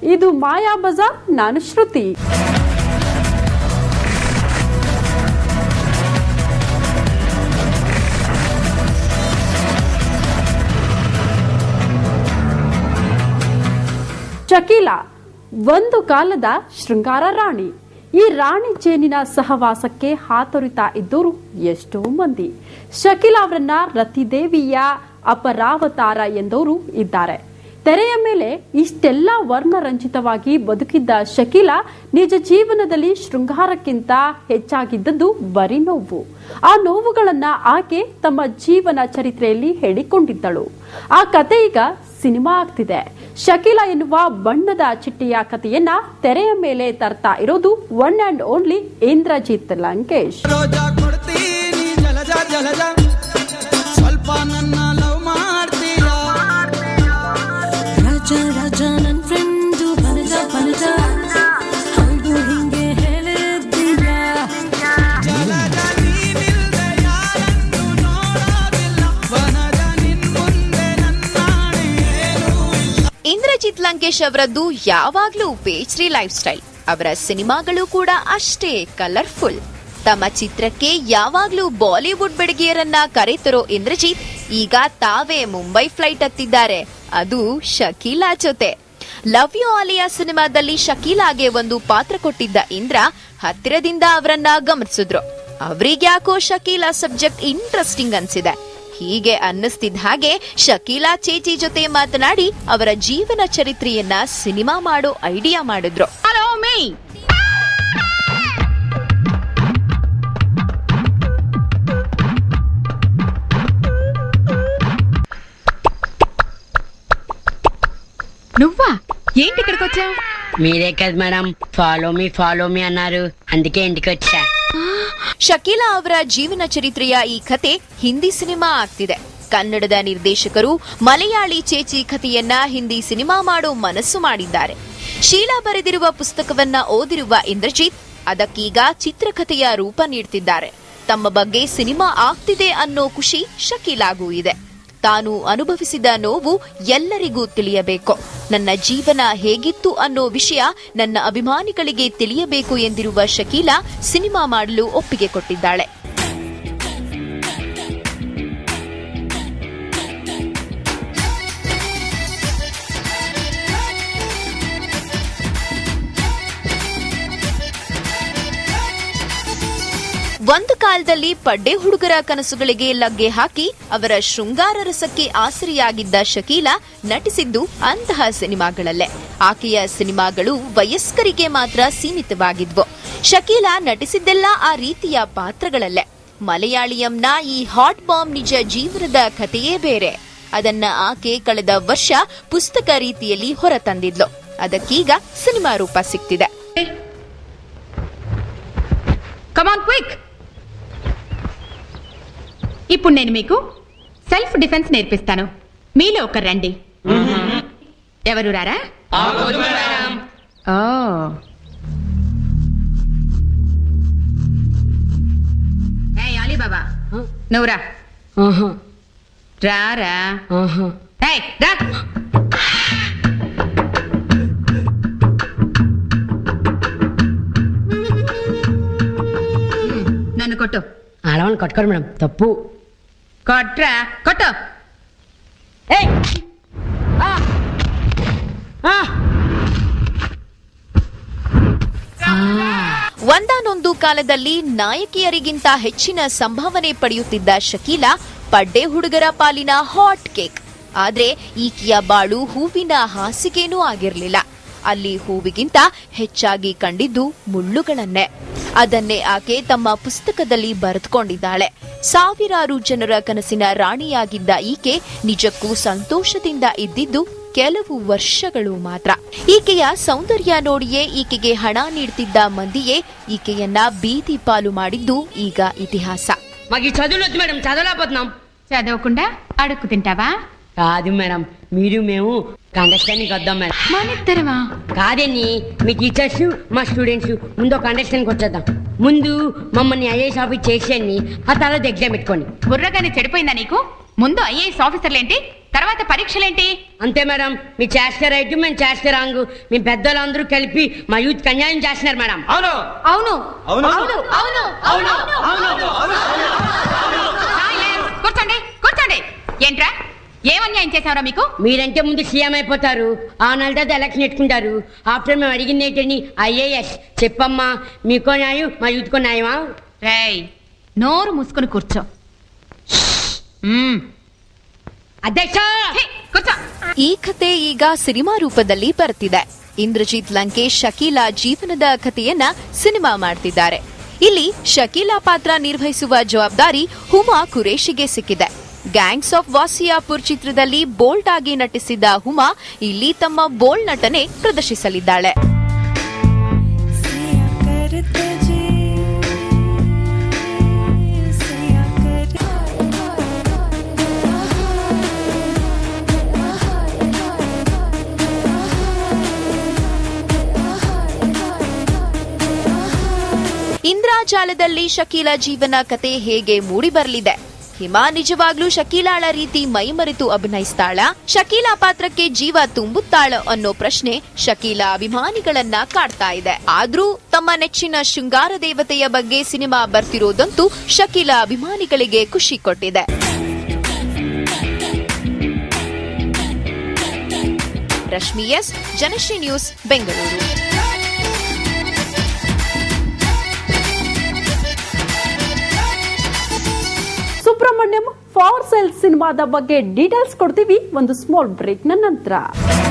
ಇದು ಮಾಯಾ ಬಜಾರ್ ನಾನು ಶ್ರುತಿ ಶಕೀಲಾ ಒಂದು ಕಾಲದ ಶೃಂಗಾರ ರಾಣಿ ಈ ರಾಣಿ ಜೇನಿನ ಸಹವಾಸಕ್ಕೆ ಹಾತೊರಿತಾ ಇದ್ದವರು ಎಷ್ಟೋ ಮಂದಿ ಶಕೀಲಾ ಅವರನ್ನ ರತಿದೇವಿಯ ಅಪರಾವತಾರ ಎಂದವರು ಇದ್ದಾರೆ ತೆರೆಯ ಮೇಲೆ ಇಷ್ಟೆಲ್ಲ ವರ್ಣರಂಜಿತವಾಗಿ ಬದುಕಿದ್ದ ಶಕೀಲಾ ನಿಜ ಜೀವನದಲ್ಲಿ ಶೃಂಗಾರಕ್ಕಿಂತ ಹೆಚ್ಚಾಗಿದ್ದದ್ದು ಬರೀ ನೋವು ಆ ನೋವುಗಳನ್ನ ಆಕೆ ತಮ್ಮ ಜೀವನ ಚರಿತ್ರೆಯಲ್ಲಿ ಹೇಳಿಕೊಂಡಿದ್ದಳು ಆ ಕತೆ ಈಗ ಸಿನಿಮಾ ಆಗ್ತಿದೆ ಶಕೀಲಾ ಎನ್ನುವ ಬಣ್ಣದ ಚಿಟ್ಟೆಯ ಕಥೆಯನ್ನ ತೆರೆಯ ಮೇಲೆ ತರ್ತಾ ಇರೋದು one and only Indrajit Lankesh ರೋಜಾ ಕೊಡ್ತೀನಿ ಜಲಜ ಜಲಜ ಸ್ವಲ್ಪ ನನ್ನ ಲವ್ ಮಾಡ್ತೀಯಾ ರಾಜ ರಾಜ ನನ್ ಫ್ರೆಂಡು ಬನಜ ಬನಜ ಹೌದು ಹಿಂಗೆ ಹೇಳಿದ್ದೀರ ಜಲಜ ನೀನಿಲ್ದೆ ಯಾರನ್ನು ನೋಡೋದಿಲ್ಲ ವನಜ ನಿನ್ ಮುಂದೆ ನನ್ನಾಣೆ ಏನೂ ಇಲ್ಲ ಇಂದ್ರಜಿತ್ ಲಂಕೇಶ್ ಅವರದ್ದು ಯಾವಾಗ್ಲೂ ಪೇಚ್ರಿ ಲೈಫ್ ಸ್ಟೈಲ್ ಅವರ ಸಿನಿಮಾಗಳು ಕೂಡ ಅಷ್ಟೇ ಕಲರ್ಫುಲ್ ತಮ್ಮ ಚಿತ್ರಕ್ಕೆ ಯಾವಾಗ್ಲೂ ಬಾಲಿವುಡ್ ಬೆಡಗಿಯರನ್ನ ಕರೆತರೋ ಇಂದ್ರಜಿತ್ ಈಗ ತಾವೇ ಮುಂಬೈ ಫ್ಲೈಟ್ ಹತ್ತಿದ್ದಾರೆ ಅದು ಶಕೀಲಾ ಜೊತೆ ಲವ್ ಯು ಆಲಿಯಾ ಸಿನಿಮಾದಲ್ಲಿ ಶಕೀಲಾಗೆ ಒಂದು ಪಾತ್ರ ಕೊಟ್ಟಿದ್ದ ಇಂದ್ರ ಹತ್ತಿರದಿಂದ ಅವರನ್ನ ಗಮನಿಸಿದ್ರು ಅವ್ರಿಗ್ಯಾಕೋ ಶಕೀಲಾ ಸಬ್ಜೆಕ್ಟ್ ಇಂಟ್ರೆಸ್ಟಿಂಗ್ ಅನ್ಸಿದೆ ಹೀಗೆ ಅನ್ನಿಸ್ತಿದ್ದ ಹಾಗೆ ಶಕೀಲಾ ಚೇಚಿ ಜೊತೆ ಮಾತನಾಡಿ ಅವರ ಜೀವನ ಚರಿತ್ರೆಯನ್ನ ಸಿನಿಮಾ ಮಾಡೋ ಐಡಿಯಾ ಮಾಡಿದ್ರು ಹಲೋ ಮೀ నువ్వా ఏంటి ఇక్కడికి వచ్చావు మీరే కదా madam follow me follow me అన్నారు అందుకే ఇంటికి వచ్చా ಶಕೀಲಾ ಅವರ ಜೀವನ ಚರಿತ್ರೆಯ ಈ ಕತೆ ಹಿಂದಿ ಸಿನಿಮಾ ಆಗ್ತಿದೆ ಕನ್ನಡದ ನಿರ್ದೇಶಕರು ಮಲಯಾಳಿ ಚೇಚಿ ಕಥೆಯನ್ನ ಹಿಂದಿ ಸಿನಿಮಾ ಮಾಡೋ ಮನಸ್ಸು ಮಾಡಿದ್ದಾರೆ ಶೀಲಾ ಬರೆದಿರುವ ಪುಸ್ತಕವನ್ನ ಓದಿರುವ ಇಂದ್ರಜಿತ್ ಅದಕ್ಕೀಗ ಚಿತ್ರಕಥೆಯ ರೂಪ ನೀಡ್ತಿದ್ದಾರೆ ತಮ್ಮ ಬಗ್ಗೆ ಸಿನಿಮಾ ಆಗ್ತಿದೆ ಅನ್ನೋ ಖುಷಿ ಶಕೀಲಾಗೂ ಇದೆ ತಾನು ಅನುಭವಿಸಿದ ನೋವು ಎಲ್ಲರಿಗೂ ತಿಳಿಯಬೇಕು ನನ್ನ ಜೀವನ ಹೇಗಿತ್ತು ಅನ್ನೋ ವಿಷಯ ನನ್ನ ಅಭಿಮಾನಿಗಳಿಗೆ ತಿಳಿಯಬೇಕು ಎಂದಿರುವ ಶಕೀಲಾ ಸಿನಿಮಾ ಮಾಡಲು ಒಪ್ಪಿಗೆ ಕೊಟ್ಟಿದ್ದಾಳೆ ಒಂದು ಕಾಲದಲ್ಲಿ ಪಡ್ಡೆ ಹುಡುಗರ ಕನಸುಗಳಿಗೆ ಲಗ್ಗೆ ಹಾಕಿ ಅವರ ಶೃಂಗಾರ ರಸಕ್ಕೆ ಆಸರಿಯಾಗಿದ್ದ ಶಕೀಲಾ ನಟಿಸಿದ್ದು ಅಂತಹ ಸಿನಿಮಾಗಳಲ್ಲೇ ಆಕೆಯ ಸಿನಿಮಾಗಳು ವಯಸ್ಕರಿಗೆ ಮಾತ್ರ ಸೀಮಿತವಾಗಿದ್ವು ಶಕೀಲಾ ನಟಿಸಿದ್ದೆಲ್ಲ ಆ ರೀತಿಯ ಪಾತ್ರಗಳಲ್ಲೇ ಮಲಯಾಳಿಯಂನ ಈ ಹಾಟ್ ಬಾಂಬ್ ನಿಜ ಜೀವನದ ಕಥೆಯೇ ಬೇರೆ ಅದನ್ನ ಆಕೆ ಕಳೆದ ವರ್ಷ ಪುಸ್ತಕ ರೀತಿಯಲ್ಲಿ ಹೊರತಂದಿದ್ಲು ಅದಕ್ಕೀಗ ಸಿನಿಮಾ ರೂಪ ಸಿಕ್ತಿದೆ కమాన్ క్విక్ ఇప్పుడు నేను మీకు సెల్ఫ్ డిఫెన్స్ నేర్పిస్తాను మీలో ఒకరు రండి ఎవరు రారా ఓ ఏయ్, అలీబాబా నువ్వురా ఆహా, రారా ఆహా. ఏయ్, రా నన్ను కొట్టు ఆడవాళ్ళని కట్టుకోరు మేడం తప్పు కొట్రా కొట్టు ఏయ్! ఆ! ఆ! ಒಂದಾನೊಂದು ಕಾಲದಲ್ಲಿ ನಾಯಕಿಯರಿಗಿಂತ ಹೆಚ್ಚಿನ ಸಂಭಾವನೆ ಪಡೆಯುತ್ತಿದ್ದ ಶಕೀಲಾ ಪಡ್ಡೆ ಹುಡುಗರ ಪಾಲಿನ ಹಾಟ್ ಕೇಕ್ ಆದ್ರೆ ಈಕೆಯ ಬಾಳು ಹೂವಿನ ಹಾಸಿಗೆನೂ ಆಗಿರ್ಲಿಲ್ಲ ಅಲ್ಲಿ ಹೂವಿಗಿಂತ ಹೆಚ್ಚಾಗಿ ಕಂಡಿದ್ದು ಮುಳ್ಳುಗಳನ್ನೇ ಅದನ್ನೇ ಆಕೆ ತಮ್ಮ ಪುಸ್ತಕದಲ್ಲಿ ಬರೆದುಕೊಂಡಿದ್ದಾಳೆ ಸಾವಿರಾರು ಜನರ ಕನಸಿನ ರಾಣಿಯಾಗಿದ್ದ ಈಕೆ ನಿಜಕ್ಕೂ ಸಂತೋಷದಿಂದ ಇದ್ದಿದ್ದು ಕೆಲವು ವರ್ಷಗಳು ಮಾತ್ರ ಈಕೆಯ ಸೌಂದರ್ಯ ನೋಡಿಯೇ ಈಕೆಗೆ ಹಣ ನೀಡ್ತಿದ್ದ ಮಂದಿಯೇ ಈಕೆಯನ್ನ ಬೀದಿ ಪಾಲು ಮಾಡಿದ್ದು ಈಗ ಇತಿಹಾಸ మాకు ఈ చదువులు వద్దు మేడం చదవలేకపోతున్నాం చదవకుండా అడుక్కు తింటావా కాదు మేడం మీరు మేము కండస్టాండ్కి వద్దాం మేడం మానిద్దరమా కాదండి మీ టీచర్స్ మా స్టూడెంట్స్ ముందు ఒక అండర్స్టాండ్కి వచ్చేద్దాం ముందు మమ్మల్ని ఐఏఎస్ ఆఫీస్ చేసేయండి ఆ తర్వాత ఎగ్జామ్ పెట్టుకోండి బుర్రగానే చెడిపోయిందా నీకు ముందు ఐఏఎస్ ఆఫీసర్లేంటి తర్వాత పరీక్షలేంటి అంతే మేడం మీరు చేస్తే రైట్ మేము చేస్తే రాంగ్ మీ పెద్దలందరూ కలిపి మా యూత్ అన్యాయం చేస్తున్నారు మేడం అవును అవును అవును అవును అవును Silence. కూర్చోండి కూర్చోండి ఏంట్రా ఏం అన్యాయం చేశావురా మీకు మీరంటే ముందు సీఎం అయిపోతారు ఆ నెల తర్వాత ఎలక్షన్ పెట్టుకుంటారు ఆఫ్టర్ మేము అడిగింది ఏంటని ఐఏఎస్ చెప్పమ్మా మీకో న్యాయం మా యూత్కో న్యాయమా రేయ్ నోరు మూసుకుని కూర్చో మ్మ్. అధ్యక్ష హే, కూర్చో ಈ ಕತೆ ಈಗ ಸಿನಿಮಾ ರೂಪದಲ್ಲಿ ಬರ್ತಿದೆ ಇಂದ್ರಜಿತ್ ಲಂಕೇಶ್ ಶಕೀಲಾ ಜೀವನದ ಕಥೆಯನ್ನ ಸಿನಿಮಾ ಮಾಡ್ತಿದ್ದಾರೆ ಇಲ್ಲಿ ಶಕೀಲಾ ಪಾತ್ರ ನಿರ್ವಹಿಸುವ ಜವಾಬ್ದಾರಿ ಹುಮಾ ಕುರೇಶಿಗೆ ಸಿಕ್ಕಿದೆ ಗ್ಯಾಂಗ್ಸ್ ಆಫ್ ವಾಸಿಯಾಪುರ್ ಚಿತ್ರದಲ್ಲಿ ಬೋಲ್ಡ್ ಆಗಿ ನಟಿಸಿದ್ದ ಹುಮಾ ಇಲ್ಲಿ ತಮ್ಮ ಬೋಲ್ಡ್ ನಟನೆ ಪ್ರದರ್ಶಿಸಲಿದ್ದಾಳೆ सिया करते जी सिया ಇಂದ್ರಾಜಾಲದಲ್ಲಿ ಶಕೀಲಾ ಜೀವನ ಕತೆ ಹೇಗೆ ಮೂಡಿ ಬರಲಿದೆ ಹಿಮಾ ನಿಜವಾಗ್ಲೂ ಶಕೀಲಾಳ ರೀತಿ ಮೈಮರೆತು ಅಭಿನಯಿಸ್ತಾಳ ಶಕೀಲಾ ಪಾತ್ರಕ್ಕೆ ಜೀವ ತುಂಬುತ್ತಾಳ ಅನ್ನೋ ಪ್ರಶ್ನೆ ಶಕೀಲಾ ಅಭಿಮಾನಿಗಳನ್ನ ಕಾಡ್ತಾ ಇದೆ ಆದ್ರೂ ತಮ್ಮ ನೆಚ್ಚಿನ ಶೃಂಗಾರ ದೇವತೆಯ ಬಗ್ಗೆ ಸಿನಿಮಾ ಬರ್ತಿರೋದಂತೂ ಶಕೀಲಾ ಅಭಿಮಾನಿಗಳಿಗೆ ಖುಷಿ ಕೊಟ್ಟಿದೆ Rashmi S Janashri news Bengaluru Subrahmanyam for sale ಸಿನಿಮಾದ ಬಗ್ಗೆ ಡೀಟೇಲ್ಸ್ ಕೊಡ್ತೀವಿ ಒಂದು ಸ್ಮಾಲ್ ಬ್ರೇಕ್ನ ನಂತರ